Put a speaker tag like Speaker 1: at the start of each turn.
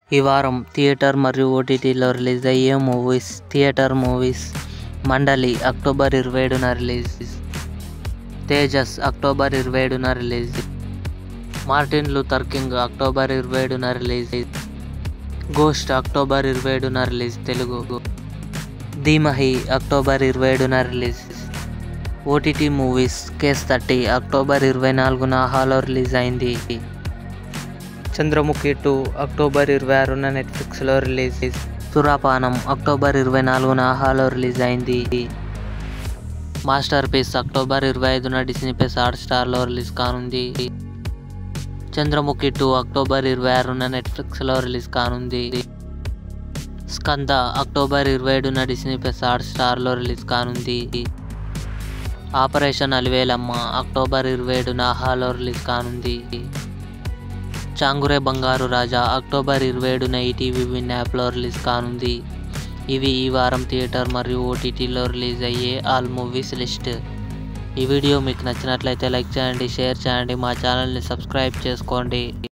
Speaker 1: ఈ వారం థియేటర్ మరియు ఓటీటీలో రిలీజ్ అయ్యే movies theatre movies Mandali October ఇరవై ఏడున రిలీజ్ తేజస్ అక్టోబర్ ఇరవై ఏడున release Martin Luther King October ఇరవై ఏడున రిలీజ్ గోస్ట్ అక్టోబర్ ఇరవై ఏడున రిలీజ్ తెలుగు ధీమహి అక్టోబర్ ఇరవై ఏడున release OTT movies case thirty October ఇరవై నాలుగున హాలో రిలీజ్ అయింది చంద్రముఖి టూ అక్టోబర్ ఇరవై ఆరున నెట్ఫ్లిక్స్లో రిలీజ్ సురాపానం అక్టోబర్ ఇరవై నాలుగున హాలో రిలీజ్ అయింది మాస్టర్ పీస్ అక్టోబర్ ఇరవై ఐదున డిస్నీ ప్లస్ హాట్ స్టార్లో రిలీజ్ కానుంది చంద్రముఖి టూ అక్టోబర్ ఇరవై ఆరున నెట్ఫ్లిక్స్లో రిలీజ్ కానుంది స్కంద అక్టోబర్ ఇరవై ఏడున డిస్నీ ప్లస్ హాట్ స్టార్లో రిలీజ్ కానుంది ఆపరేషన్ అలివేలమ్మ అక్టోబర్ ఇరవై ఏడున హాలో రిలీజ్ కానుంది చాంగురే బంగారు రాజా అక్టోబర్ ఇరవై ఏడున ఈటీవీ విన్ యాప్లో రిలీజ్ కానుంది ఇవి ఈ వారం థియేటర్ మరియు ఓటీటీలో రిలీజ్ అయ్యే ఆల్ మూవీస్ లిస్ట్ ఈ వీడియో మీకు నచ్చినట్లయితే లైక్ చేయండి షేర్ చేయండి మా ఛానల్ని సబ్స్క్రైబ్ చేసుకోండి